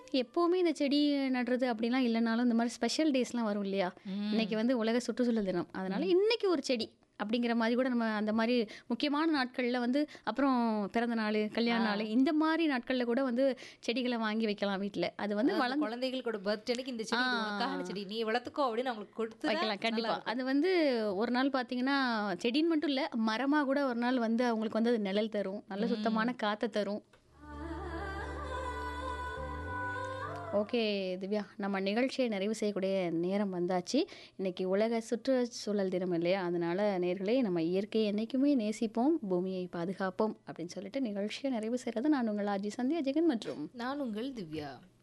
எப்போவுமே இந்த செடி நடுறது அப்படிலாம் இல்லைனாலும் இந்த மாதிரி ஸ்பெஷல் டேஸ்லாம் வரும் இல்லையா ம். இன்னைக்கு வந்து உலக சுற்றுச்சூழல் தினம் அதனால இன்னைக்கு ஒரு செடி அப்படிங்கிற மாதிரி கூட நம்ம அந்த மாதிரி முக்கியமான நாட்களில் வந்து அப்புறம் பிறந்த நாள் கல்யாண நாள் இந்த மாதிரி நாட்களில் கூட வந்து செடிகளை வாங்கி வைக்கலாம் வீட்டில் அது வந்து அதாவது வளர்ந்து குழந்தைகளோட பர்த்டேக்கு இந்த செடி இது உனக்கான செடி நீ வளர்த்துக்கோ அப்படின்னு அவங்களுக்கு கொடுத்து வைக்கலாம் கண்டிப்பாக அது வந்து ஒரு நாள் பார்த்தீங்கன்னா செடின்னு மட்டும் இல்லை மரமாக கூட ஒரு நாள் வந்து அவங்களுக்கு வந்து அது நிழல் தரும் நல்ல சுத்தமான காற்றை தரும் ஓகே திவ்யா நம்ம நிகழ்ச்சியை நிறைவு செய்யக்கூடிய நேரம் வந்தாச்சு இன்னைக்கு உலக சுற்றுச்சூழல் தினம் இல்லையா அதனால நேர்களே நம்ம இயற்கையை என்றைக்குமே நேசிப்போம் பூமியை பாதுகாப்போம் அப்படின்னு சொல்லிட்டு நிகழ்ச்சியை நிறைவு செய்கிறது நான் உங்கள் ஆஜி சந்தியா ஜெகன் மற்றும் நான் உங்கள் திவ்யா